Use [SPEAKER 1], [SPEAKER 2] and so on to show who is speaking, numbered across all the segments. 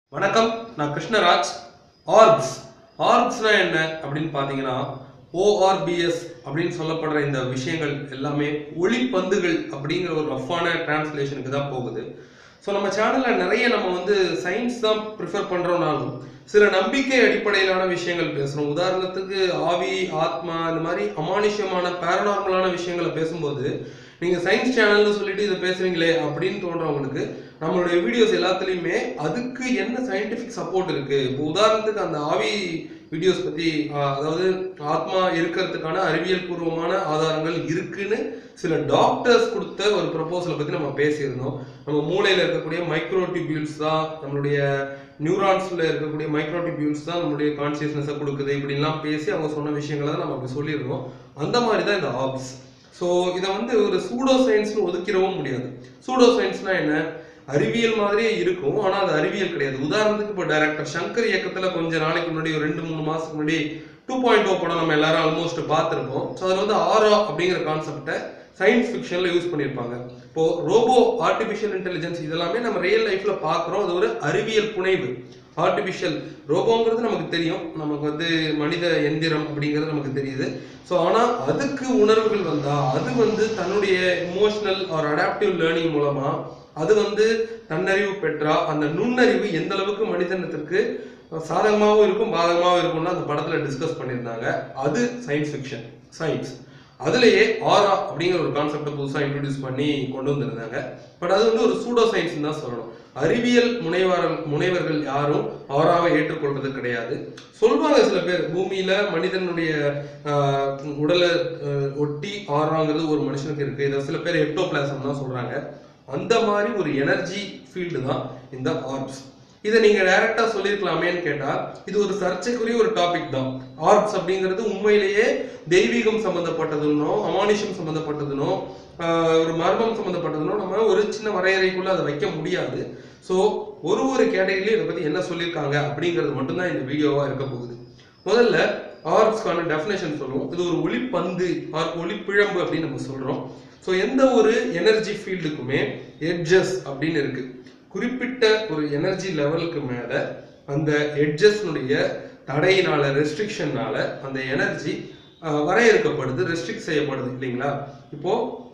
[SPEAKER 1] வணக்கம் நான் கிருஷ்ணராஜ் ஆர்ப்ஸ் ஆர்ப்ஸ்னா என்ன அப்படின்னு பார்த்தீங்கன்னா ஓஆர்பிஎஸ் அப்படின்னு சொல்லப்படுற இந்த விஷயங்கள் எல்லாமே ஒளிப்பந்துகள் அப்படிங்கிற ஒரு ரஃப்பான டிரான்ஸ்லேஷனுக்கு தான் போகுது ஸோ நம்ம சேனலில் நிறைய நம்ம வந்து சயின்ஸ் தான் ப்ரிஃபர் பண்ணுறோம்னாலும் சில நம்பிக்கை அடிப்படையிலான விஷயங்கள் பேசுகிறோம் உதாரணத்துக்கு ஆவி ஆத்மா இந்த மாதிரி அமானுஷ்யமான பேரநார்மலான விஷயங்களை பேசும்போது நீங்கள் சயின்ஸ் சேனல்னு சொல்லிட்டு இதை பேசுறீங்களே அப்படின்னு தோன்றவங்களுக்கு நம்மளுடைய வீடியோஸ் எல்லாத்துலேயுமே அதுக்கு என்ன சயின்டிஃபிக் சப்போர்ட் இருக்கு இப்போ உதாரணத்துக்கு அந்த ஆவி வீடியோஸ் பற்றி அதாவது ஆத்மா இருக்கிறதுக்கான அறிவியல் பூர்வமான ஆதாரங்கள் இருக்குன்னு சில டாக்டர்ஸ் கொடுத்த ஒரு ப்ரொபோசலை பற்றி நம்ம பேசியிருந்தோம் நம்ம மூளையில் இருக்கக்கூடிய மைக்ரோடிபியூல்ஸ் தான் நம்மளுடைய நியூரான்ஸில் இருக்கக்கூடிய மைக்ரோடிபியூல்ஸ் தான் நம்மளுடைய கான்சியஸ்னஸை கொடுக்குது இப்படிலாம் பேசி அவங்க சொன்ன விஷயங்களை தான் நம்ம அப்படி சொல்லியிருந்தோம் அந்த மாதிரி தான் இந்த ஆப்ஸ் ஸோ இதை வந்து ஒரு சூடோ சயின்ஸ்னு ஒதுக்கிடவும் முடியாது சூடோ சயின்ஸ்னா என்ன அறிவியல் மாதிரியே இருக்கும் ஆனால் அது அறிவியல் கிடையாது உதாரணத்துக்கு இப்போ டைரக்டர் சங்கர் இயக்கத்தில் கொஞ்ச நாளைக்கு முன்னாடி ஒரு ரெண்டு மூணு மாதத்துக்கு முன்னாடி டூ பாயிண்ட் ஓ படம் நம்ம எல்லாரும் ஆல்மோஸ்ட் பார்த்துருப்போம் ஸோ அதில் வந்து ஆரா அப்படிங்கிற கான்செப்டை சயின்ஸ் ஃபிக்ஷனில் யூஸ் பண்ணியிருப்பாங்க இப்போ ரோபோ ஆர்டிஃபிஷியல் இன்டெலிஜென்ஸ் இதெல்லாமே நம்ம ரியல் லைஃப்ல பார்க்குறோம் அது ஒரு அறிவியல் புனைவு ஆர்டிஃபிஷியல் ரோபோங்கிறது நமக்கு தெரியும் நமக்கு வந்து மனித எந்திரம் அப்படிங்கிறது நமக்கு தெரியுது ஸோ ஆனால் அதுக்கு உணர்வுகள் வந்தா அது வந்து தன்னுடைய இமோஷனல் ஆர் அடாப்டிவ் லேர்னிங் மூலமா அது வந்து தன்னறிவு பெற்றா அந்த நுண்ணறிவு எந்த அளவுக்கு மனிதனத்திற்கு சாதகமாகவும் இருக்கும் பாதகமாகவும் இருக்கும்னு அந்த படத்தில் டிஸ்கஸ் பண்ணியிருந்தாங்க அது சயின்ஸ் ஃபிக்ஷன் சயின்ஸ் அதுலேயே ஆரா அப்படிங்கிற ஒரு கான்செப்டை புதுசாக இன்ட்ரடியூஸ் பண்ணி கொண்டு வந்திருந்தாங்க பட் அது வந்து ஒரு சூடோ சயின்ஸ் தான் சொல்லணும் அறிவியல் முனைவர் முனைவர்கள் யாரும் ஆராவை ஏற்றுக்கொள்றது கிடையாது சொல்வாங்க சில பேர் பூமியில மனிதனுடைய ஆஹ், உடலை ஆஹ், ஒட்டி ஆறாங்கிறது ஒரு மனுஷனுக்கு இருக்கு இதை சில பேர் எக்டோபிளாசம் தான் சொல்றாங்க அந்த மாதிரி ஒரு எனர்ஜி ஃபீல்டு தான் இந்த ஆர்ப்ஸ் இதை நீங்க டைரக்டா சொல்லியிருக்கலாமேன்னு கேட்டா இது ஒரு சர்ச்சைக்குரிய ஒரு டாபிக் தான் ஆர்ப்ஸ் அப்படிங்கிறது உண்மையிலேயே தெய்வீகம் சம்பந்தப்பட்டதுனோ அமானுஷம் சம்பந்தப்பட்டதுனோ ஆஹ், ஒரு மர்மம் சம்பந்தப்பட்டதுனோ நம்ம ஒரு சின்ன வரையறைக்குள்ள அதை வைக்க முடியாது ஸோ ஒரு ஒரு கேட்டகரியிலும் இதை பத்தி என்ன சொல்லியிருக்காங்க அப்படிங்கிறது மட்டும்தான் இந்த வீடியோவா இருக்க போகுது முதல்ல ஆர்ப்ஸ்க்கான டெஃபினேஷன் சொல்லுவோம் இது ஒரு ஒளிப்பந்து ஆர் ஒளிப்பிழம்பு அப்படின்னு நம்ம சொல்றோம் ஸோ எந்த ஒரு எனர்ஜி ஃபீல்டுக்குமே எட்ஜஸ் அப்படின்னு இருக்கு குறிப்பிட்ட ஒரு எனர்ஜி லெவலுக்கு மேல அந்த எட்ஜஸ்னுடைய தடையினால ரெஸ்ட்ரிக்ஷன்னால அந்த எனர்ஜி வரையறுக்கப்படுது ரெஸ்ட்ரிக்ட் செய்யப்படுது இல்லைங்களா இப்போ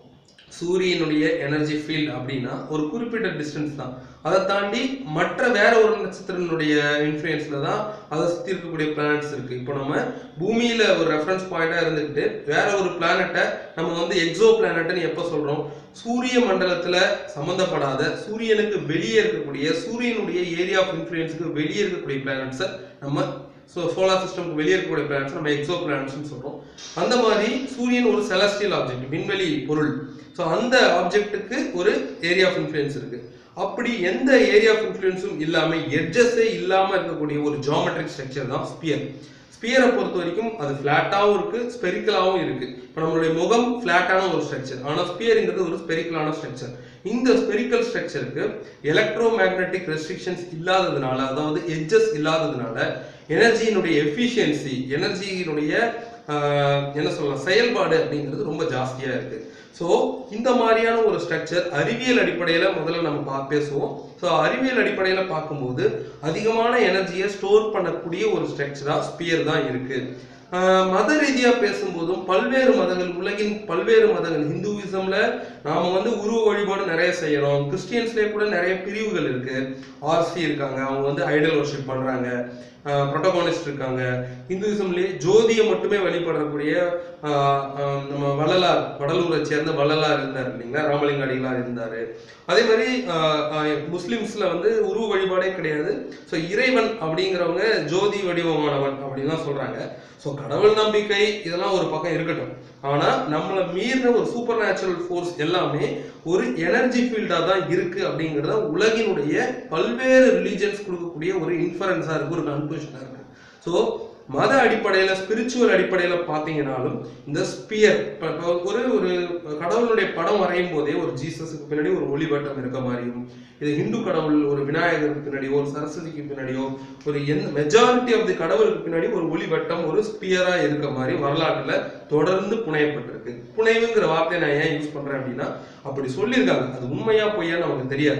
[SPEAKER 1] சூரியனுடைய எனர்ஜி ஃபீல்ட் அப்படின்னா ஒரு குறிப்பிட்ட டிஸ்டன்ஸ் தான் அதை தாண்டி மற்ற வேற ஒரு நட்சத்திரனுடைய இன்ஃப்ளூயன்ஸ்ல தான் அதை சுற்றி இருக்கக்கூடிய பிளானட்ஸ் இருக்கு இப்போ நம்ம பூமியில ஒரு ரெஃபரன்ஸ் பாயிண்டா இருந்துக்கிட்டு வேற ஒரு பிளானட்டை நம்ம வந்து எக்ஸோ பிளானட்னு எப்போ சொல்றோம் சூரிய மண்டலத்துல சம்பந்தப்படாத சூரியனுக்கு வெளியே இருக்கக்கூடிய சூரியனுடைய ஏரியா ஆஃப் இன்ஃப்ளூயன்ஸுக்கு வெளியே இருக்கக்கூடிய பிளானட்ஸை நம்ம ஸோ சோலார் சிஸ்டம்க்கு வெளியே இருக்கக்கூடிய பிளானட்ஸ் நம்ம எக்ஸோ பிளானட்ஸ்னு சொல்றோம் அந்த மாதிரி சூரியன் ஒரு செலஸ்டியல் ஆப்ஜெக்ட் விண்வெளி பொருள் ஸோ அந்த ஆப்ஜெக்ட்டுக்கு ஒரு ஏரியா ஆஃப் இன்ஃப்ளூயன்ஸ் இருக்கு அப்படி எந்த ஏரியா ஆஃப் இன்ஃப்ளூயன்ஸும் இல்லாம எட்ஜஸே இல்லாம இருக்கக்கூடிய ஒரு ஜியாமெட்ரிக் ஸ்ட்ரக்சர் தான் ஸ்பியர் ஸ்பியரை பொறுத்த வரைக்கும் அது ஃபிளாட்டாகவும் இருக்கு ஸ்பெரிக்கலாகவும் இருக்கு இப்போ நம்மளுடைய முகம் ஃபிளாட்டான ஒரு ஸ்ட்ரக்சர் ஆனால் ஸ்பியருங்கிறது ஒரு ஸ்பெரிக்கலான ஸ்ட்ரக்சர் இந்த ஸ்பெரிக்கல் ஸ்ட்ரக்சருக்கு எலக்ட்ரோ மேக்னெட்டிக் ரெஸ்ட்ரிக்ஷன்ஸ் இல்லாததுனால அதாவது எட்ஜஸ் இல்லாததுனால எனர்ஜியினுடைய எஃபிஷியன்சி எனர்ஜியினுடைய என்ன சொல்லலாம் செயல்பாடு அப்படிங்கிறது ரொம்ப ஜாஸ்தியா இருக்கு ஸோ இந்த மாதிரியான ஒரு ஸ்ட்ரக்சர் அறிவியல் அடிப்படையில் முதல்ல நம்ம பா பேசுவோம் ஸோ அறிவியல் அடிப்படையில் பார்க்கும்போது அதிகமான எனர்ஜியை ஸ்டோர் பண்ணக்கூடிய ஒரு ஸ்ட்ரக்சராக ஸ்பியர் தான் இருக்கு ஆஹ் மத ரீதியா பேசும்போதும் பல்வேறு மதங்கள் உலகின் பல்வேறு மதங்கள் ஹிந்துவிசம்ல நாம வந்து உருவ வழிபாடு நிறைய செய்யறோம் கிறிஸ்டியன்ஸ்லயே கூட நிறைய பிரிவுகள் இருக்கு ஆர்சி இருக்காங்க அவங்க வந்து ஐடல் வர்ஷிப் பண்றாங்க ப்ரோட்டோகானிஸ்ட் இருக்காங்க இந்துவிசம்லேயே ஜோதியை மட்டுமே வழிபடக்கூடிய ஆஹ் ஆஹ் நம்ம வள்ளலார் வடலூரை சேர்ந்த வள்ளலார் இருந்தார் இல்லைங்களா ராமலிங்க அடிகளார் இருந்தாரு அதே மாதிரி ஆஹ் ஆஹ் முஸ்லிம்ஸ்ல வந்து உருவ வழிபாடே கிடையாது ஸோ இறைவன் அப்படிங்கிறவங்க ஜோதி வடிவமானவன் அப்படின்லாம் சொல்றாங்க ஸோ கடவுள் நம்பிக்கை இதெல்லாம் ஒரு பக்கம் இருக்கட்டும் ஆனா நம்மளை மீறின ஒரு சூப்பர் நேச்சுரல் ஃபோர்ஸ் எல்லாமே ஒரு எனர்ஜி ஃபீல்டா தான் இருக்கு அப்படிங்கிறத உலகினுடைய பல்வேறு ரிலீஜன்ஸ் கொடுக்கக்கூடிய ஒரு இன்ஃபரன்ஸா இருக்கு ஒரு கன்க்ளூஷனா இருக்கு ஸோ மத அடிப்படையில ஸ்பிரிச்சுவல் அடிப்படையில பாத்தீங்கன்னாலும் இந்த ஸ்பியர் ஒரு ஒரு கடவுளுடைய படம் வரையும் போதே ஒரு ஜீசஸுக்கு பின்னாடி ஒரு ஒளிவட்டம் இருக்க மாதிரியும் இது இந்து கடவுள் ஒரு விநாயகருக்கு பின்னாடியோ ஒரு சரஸ்வதிக்கு பின்னாடியோ ஒரு எந்த மெஜாரிட்டி ஆஃப் தி கடவுளுக்கு பின்னாடி ஒரு ஒளிவட்டம் ஒரு ஸ்பியரா இருக்க மாதிரி வரலாற்றுல தொடர்ந்து புனையப்பட்டிருக்கு புனைவுங்கிற வார்த்தையை நான் ஏன் யூஸ் பண்றேன் அப்படின்னா அப்படி சொல்லியிருக்காங்க அது உண்மையா பொய்யா நமக்கு தெரியாது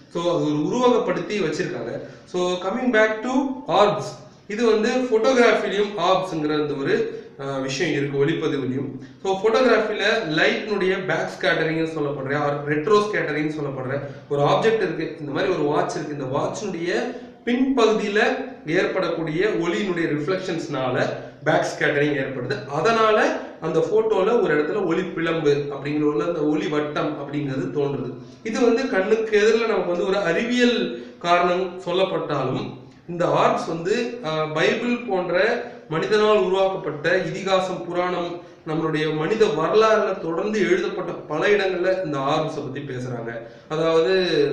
[SPEAKER 1] ஸோ அது ஒரு உருவகப்படுத்தி வச்சிருக்காங்க so coming back to orbs இது வந்து ஃபோட்டோகிராஃபிலையும் ஆர்ப்ஸுங்கிற இந்த ஒரு அஹ், விஷயம் இருக்கு ஒளிப்பதிவுலையும் ஸோ ஃபோட்டோகிராஃபியில் லைட்னுடைய பேக் ஸ்கேட்டரிங்னு சொல்லப்படுற ஆர் ரெட்ரோ ஸ்கேட்டரிங் சொல்லப்படுற ஒரு ஆப்ஜெக்ட் இருக்கு இந்த மாதிரி ஒரு வாட்ச் இருக்கு இந்த வாட்சினுடைய பின்பகுதியில் ஏற்படக்கூடிய ஒளியினுடைய ரிஃப்ளெக்ஷன்ஸ்னால பேக் ஸ்கேட்டரிங் ஏற்படுது அதனால அந்த போட்டோல ஒரு இடத்துல ஒளி பிளம்பு அப்படிங்கிற உள்ள அந்த ஒளி வட்டம் அப்படிங்கிறது தோன்றுது இது வந்து கண்ணுக்கு எதிரில் நமக்கு வந்து ஒரு அறிவியல் காரணம் சொல்லப்பட்டாலும் இந்த ஆர்ட்ஸ் வந்து அஹ், பைபிள் போன்ற மனிதனால் உருவாக்கப்பட்ட இதிகாசம் புராணம் நம்மளுடைய மனித வரலாறுல தொடர்ந்து எழுதப்பட்ட பல இடங்கள்ல இந்த ஆர்ட்ஸை பத்தி பேசுறாங்க அதாவது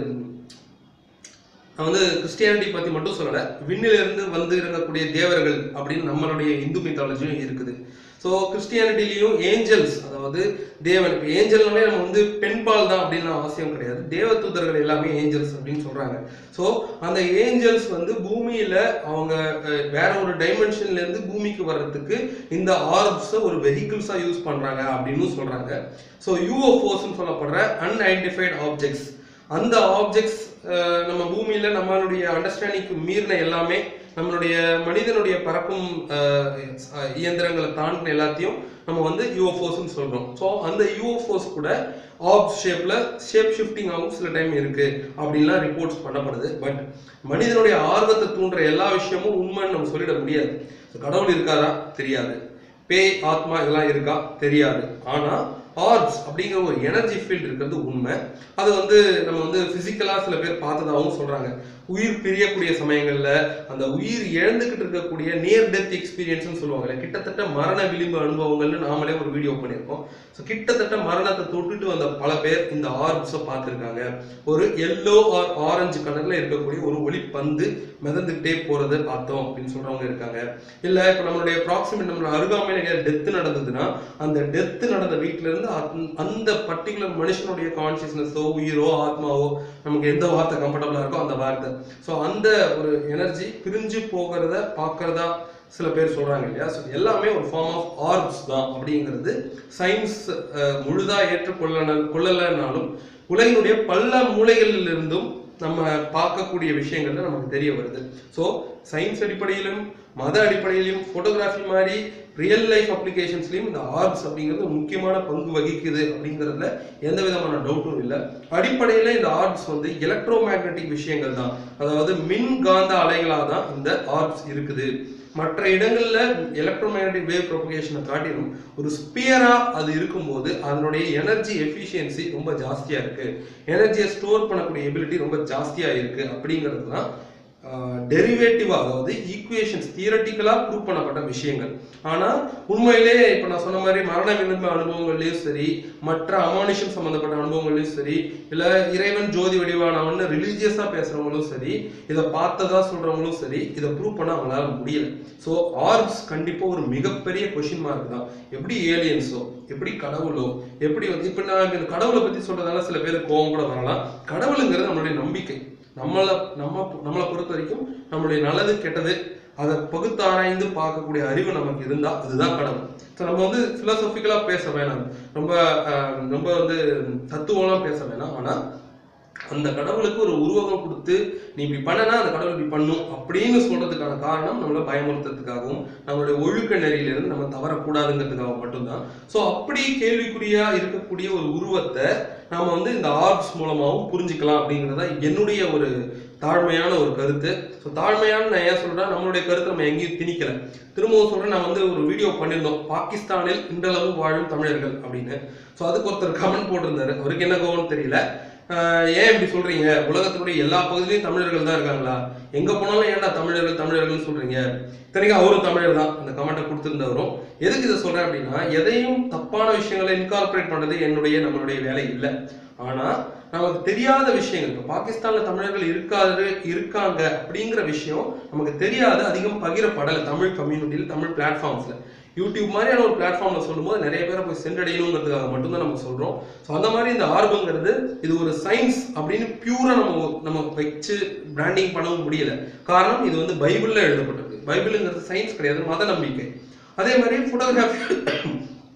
[SPEAKER 1] நான் வந்து கிறிஸ்டியானிட்டி பத்தி மட்டும் சொல்லல விண்ணிலிருந்து வந்து இறங்கக்கூடிய தேவர்கள் அப்படின்னு நம்மளுடைய இந்து மித்தாலஜியும் இருக்குது ஸோ கிறிஸ்டியானிட்டிலையும் ஏஞ்சல்ஸ் அதாவது தேவன் இப்போ ஏஞ்சல்னாலே நம்ம வந்து பெண்பால் தான் அப்படின்னு அவசியம் கிடையாது தேவதூதர்கள் எல்லாமே ஏஞ்சல்ஸ் அப்படின்னு சொல்றாங்க ஸோ அந்த ஏஞ்சல்ஸ் வந்து பூமியில அவங்க அஹ், வேற ஒரு டைமென்ஷன்ல இருந்து பூமிக்கு வர்றதுக்கு இந்த ஆர்ப்ஸை ஒரு வெஹிக்கிள்ஸா யூஸ் பண்றாங்க அப்படின்னு சொல்றாங்க ஸோ யூஎஃப்ஓஸ்ன்னு சொல்லப்படுற அன்ஐடென்டிஃபைட் ஆப்ஜெக்ட்ஸ் அந்த ஆப்ஜெக்ட்ஸ் நம்ம பூமியில நம்மளுடைய அண்டர்ஸ்டாண்டிங்க்கு மீறின எல்லாமே நம்மளுடைய மனிதனுடைய பறக்கும் அஹ், அஹ், இயந்திரங்களை தாண்டின எல்லாத்தையும் நம்ம வந்து யூஎஃப்ஓஸ்ன்னு சொல்றோம் ஸோ அந்த யூஎஃப்ஓஸ் கூட ஆப் ஷேப்ல ஷேப் ஷிஃப்டிங் ஆகும் சில டைம் இருக்கு அப்படின்லாம் ரிப்போர்ட்ஸ் பண்ணப்படுது பட் மனிதனுடைய ஆர்வத்தை தூண்டுற எல்லா விஷயமும் உண்மைன்னு நம்ம சொல்லிட முடியாது So, கடவுள் இருக்காரா தெரியாது பேய் ஆத்மா இதெல்லாம் இருக்கா தெரியாது ஆனா ஆர்ப்ஸ் அப்படிங்கிற ஒரு எனர்ஜி ஃபீல்ட் இருக்கிறது உண்மை அது வந்து நம்ம வந்து பிசிக்கலா சில பேர் பார்த்ததாகவும் சொல்றாங்க உயிர் பிரியக்கூடிய சமயங்கள்ல அந்த உயிர் இழந்துகிட்டு இருக்கக்கூடிய நியர் டெத் எக்ஸ்பீரியன்ஸ்னு சொல்லுவாங்கல்ல கிட்டத்தட்ட மரண விளிம்பு அனுபவங்கள்னு நாமளே ஒரு வீடியோ பண்ணியிருக்கோம் ஸோ கிட்டத்தட்ட மரணத்தை தொட்டுட்டு வந்த பல பேர் இந்த ஆர்ப்ஸை பார்த்துருக்காங்க ஒரு எல்லோ ஆர் ஆரஞ்சு கலர்ல இருக்கக்கூடிய ஒரு ஒளி பந்து மிதந்துக்கிட்டே போறதை பார்த்தோம் அப்படின்னு சொல்றவங்க இருக்காங்க இல்ல இப்ப நம்மளுடைய ப்ராக்சிமேட் நம்மளோட அருகாமையில டெத் நடந்ததுன்னா அந்த டெத் நடந்த வீட்ல இருந்து அந்த- அந்த பர்டிகுலர் மனுஷனுடைய கான்சியஸ்னஸோ உயிரோ ஆத்மாவோ நமக்கு எந்த வார்த்தை கம்ஃபர்டபுளா இருக்கோ அந்த வார்த்தை ஸோ அந்த ஒரு எனர்ஜி பிரிஞ்சு போகிறத பார்க்கறதா சில பேர் சொல்றாங்க இல்லையா ஸோ எல்லாமே ஒரு ஃபார்ம் ஆஃப் ஆர்ப்ஸ் தான் அப்படிங்கிறது சயின்ஸ் முழுதா ஏற்றுக்கொள்ள கொள்ளலைனாலும் உலகினுடைய பல மூலைகளில் இருந்தும் நம்ம பார்க்கக்கூடிய விஷயங்கள்ல நமக்கு தெரிய வருது ஸோ சயின்ஸ் அடிப்படையிலும் மத அடிப்படையிலும் ஃபோட்டோகிராஃபி மாதிரி ரியல் லைஃப் அப்ளிகேஷன்ஸ்லையும் இந்த ஆர்ட்ஸ் அப்படிங்கிறது ஒரு முக்கியமான பங்கு வகிக்குது அப்படிங்கிறதுல எந்த விதமான டவுட்டும் இல்லை அடிப்படையில் இந்த ஆர்ட்ஸ் வந்து எலக்ட்ரோ மேக்னட்டிக் விஷயங்கள் தான் அதாவது மின் காந்த அலைகளாக தான் இந்த ஆர்ட்ஸ் இருக்குது மற்ற இடங்கள்ல எலக்ட்ரோ மேக்னட்டிக் வேவ் ப்ரொபகேஷனை காட்டிலும் ஒரு ஸ்பியரா அது இருக்கும்போது அதனுடைய எனர்ஜி எஃபிஷியன்சி ரொம்ப ஜாஸ்தியா இருக்கு எனர்ஜியை ஸ்டோர் பண்ணக்கூடிய எபிலிட்டி ரொம்ப ஜாஸ்தியா இருக்கு அப்படிங்கிறது தான் டெரிவேட்டிவா அதாவது ஈக்குவேஷன்ஸ் தியரட்டிக்கலா ப்ரூவ் பண்ணப்பட்ட விஷயங்கள் ஆனா உண்மையிலே இப்ப நான் சொன்ன மாதிரி மரண விளிம்பு அனுபவங்கள்லயும் சரி மற்ற அமானுஷம் சம்பந்தப்பட்ட அனுபவங்கள்லயும் சரி இல்ல இறைவன் ஜோதி வடிவானவன்னு ரிலீஜியஸா பேசுறவங்களும் சரி இதை பார்த்ததா சொல்றவங்களும் சரி இதை ப்ரூவ் பண்ண அவங்களால முடியல ஸோ ஆர்ப்ஸ் கண்டிப்பா ஒரு மிகப்பெரிய கொஷின் மார்க் தான் எப்படி ஏலியன்ஸோ எப்படி கடவுளோ எப்படி வந்து இப்ப நான் இந்த கடவுளை பத்தி சொல்றதால சில பேருக்கு கோவம் கூட வரலாம் கடவுளுங்கிறது நம்மளுடைய நம்பிக்கை நம்மளை நம்ம நம்மளை பொறுத்த வரைக்கும் நம்மளுடைய நல்லது கெட்டது அதை பகுத்தாராய்ந்து பார்க்கக்கூடிய அறிவு நமக்கு இருந்தா அதுதான் கடவுள் ஸோ நம்ம வந்து பிலோசபிக்கலா பேச வேணாம் ரொம்ப ஆஹ், ரொம்ப வந்து தத்துவம்லாம் பேச வேணாம் ஆனா அந்த கடவுளுக்கு ஒரு உருவகம் கொடுத்து நீ இப்படி பண்ணனா அந்த கடவுள் இப்படி பண்ணும் அப்படின்னு சொல்றதுக்கான காரணம் நம்மளை பயமுறுத்துறதுக்காகவும் நம்மளுடைய ஒழுக்க நெறியிலிருந்து நம்ம தவறக்கூடாதுங்கிறதுக்காக மட்டும்தான் ஸோ அப்படி கேள்விக்குறியா இருக்கக்கூடிய ஒரு உருவத்தை நாம வந்து இந்த ஆர்ட்ஸ் மூலமாகவும் புரிஞ்சுக்கலாம் அப்படிங்கிறதா என்னுடைய ஒரு தாழ்மையான ஒரு கருத்து ஸோ தாழ்மையான நான் ஏன் சொல்றேன் நம்மளுடைய கருத்தை நம்ம எங்கேயும் திணிக்கல திரும்பவும் சொல்றேன் நான் வந்து ஒரு வீடியோ பண்ணியிருந்தோம் பாகிஸ்தானில் இன்றளவு வாழும் தமிழர்கள் அப்படின்னு ஸோ அதுக்கு ஒருத்தர் கமெண்ட் போட்டிருந்தாரு அவருக்கு என்ன கோவம்னு தெரியல ஆஹ் ஏன் இப்படி சொல்றீங்க உலகத்தினுடைய எல்லா பகுதியிலும் தமிழர்கள் தான் இருக்காங்களா எங்க போனாலும் ஏன்டா தமிழர்கள் தமிழர்கள்னு சொல்றீங்க இத்தனைக்கும் அவரும் தமிழர் தான் அந்த கமெண்ட்டை கொடுத்திருந்தவரும் எதுக்கு இதை சொல்றேன் அப்படின்னா எதையும் தப்பான விஷயங்களை இன்கார்பரேட் பண்றது என்னுடைய நம்மளுடைய வேலை இல்லை ஆனா நமக்கு தெரியாத விஷயங்கள் இப்போ பாகிஸ்தான்ல தமிழர்கள் இருக்காது இருக்காங்க அப்படிங்கிற விஷயம் நமக்கு தெரியாத அதிகம் பகிரப்படலை தமிழ் கம்யூனிட்டியில் தமிழ் பிளாட்ஃபார்ம்ஸ்ல யூடியூப் மாதிரியான ஒரு பிளாட்ஃபார்ம்ல சொல்லும்போது நிறைய பேரை போய் சென்றடையணுங்கிறதுக்காக மட்டும்தான் நம்ம சொல்றோம் ஸோ அந்த மாதிரி இந்த ஆர்வங்கிறது இது ஒரு சயின்ஸ் அப்படின்னு பியூரா நம்ம நம்ம வச்சு பிராண்டிங் பண்ணவும் முடியல காரணம் இது வந்து பைபிள்ல எழுதப்பட்டிருக்கு பைபிளுங்கிறது சயின்ஸ் கிடையாது மத நம்பிக்கை அதே மாதிரி ஃபோட்டோகிராஃபி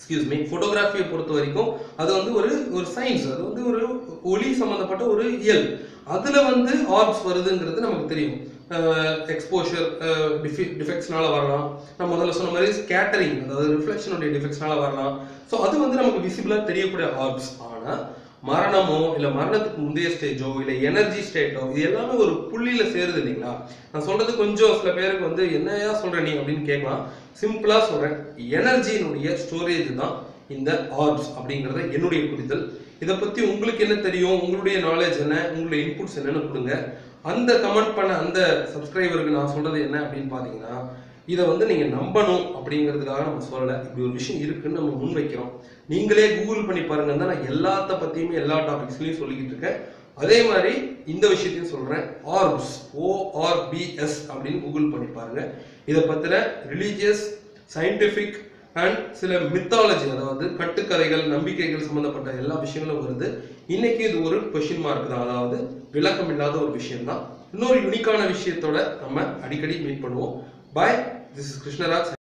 [SPEAKER 1] எக்ஸ்கியூஸ் மீ ஃபோட்டோகிராஃபியை பொறுத்த வரைக்கும் அது வந்து ஒரு ஒரு சயின்ஸ் அது வந்து ஒரு ஒளி சம்மந்தப்பட்ட ஒரு இயல் அதுல வந்து ஆர்ப்ஸ் வருதுங்கிறது நமக்கு தெரியும் எக்ஸ்போஷர் டிஃபெக்ட்ஸ்னால வரலாம் நான் முதல்ல சொன்ன மாதிரி ஸ்கேட்டரிங் அதாவது ரிஃப்ளெக்ஷனுடைய டிஃபெக்ட்ஸ்னால வரலாம் ஸோ அது வந்து நமக்கு விசிபிளாக தெரியக்கூடிய ஆர்ப்ஸ் ஆனால் மரணமோ இல்லை மரணத்துக்கு முந்தைய ஸ்டேஜோ இல்லை எனர்ஜி ஸ்டேட்டோ இது எல்லாமே ஒரு புள்ளியில சேருது இல்லைங்களா நான் சொல்றது கொஞ்சம் சில பேருக்கு வந்து என்னையா சொல்ற நீ அப்படின்னு கேட்கலாம் சிம்பிளா சொல்றேன் எனர்ஜியினுடைய ஸ்டோரேஜ் தான் இந்த ஆர்ப்ஸ் அப்படிங்கறது என்னுடைய புரிதல் இதை பத்தி உங்களுக்கு என்ன தெரியும் உங்களுடைய நாலேஜ் என்ன உங்களுடைய இன்புட்ஸ் என்னன்னு கொடுங்க அந்த கமெண்ட் பண்ண அந்த சப்ஸ்கிரைபருக்கு நான் சொல்றது என்ன அப்படின்னு பாத்தீங்கன்னா இதை வந்து நீங்க நம்பணும் அப்படிங்கிறதுக்காக நம்ம சொல்லலை இப்படி ஒரு விஷயம் இருக்குன்னு நம்ம முன்வைக்கிறோம் நீங்களே கூகுள் பண்ணி பாருங்க தான் நான் எல்லாத்த பத்தியுமே எல்லா டாபிக்ஸ்லயும் சொல்லிக்கிட்டு இருக்கேன் அதே மாதிரி இந்த விஷயத்தையும் சொல்றேன் ஆர்ப்ஸ் ஓஆர்பிஎஸ் அப்படின்னு கூகுள் பண்ணி பாருங்க இதை பத்தின ரிலீஜியஸ் சயின்டிஃபிக் அண்ட் சில மித்தாலஜி அதாவது கட்டுக்கதைகள் நம்பிக்கைகள் சம்பந்தப்பட்ட எல்லா விஷயங்களும் வருது இன்னைக்கு இது ஒரு கொஷின் மார்க் தான் அதாவது விளக்கம் இல்லாத ஒரு விஷயம் தான் இன்னொரு யுனிக்கான விஷயத்தோட நம்ம அடிக்கடி மீட் பண்ணுவோம் பாய் திஸ் இஸ் கிருஷ்ணராஜ்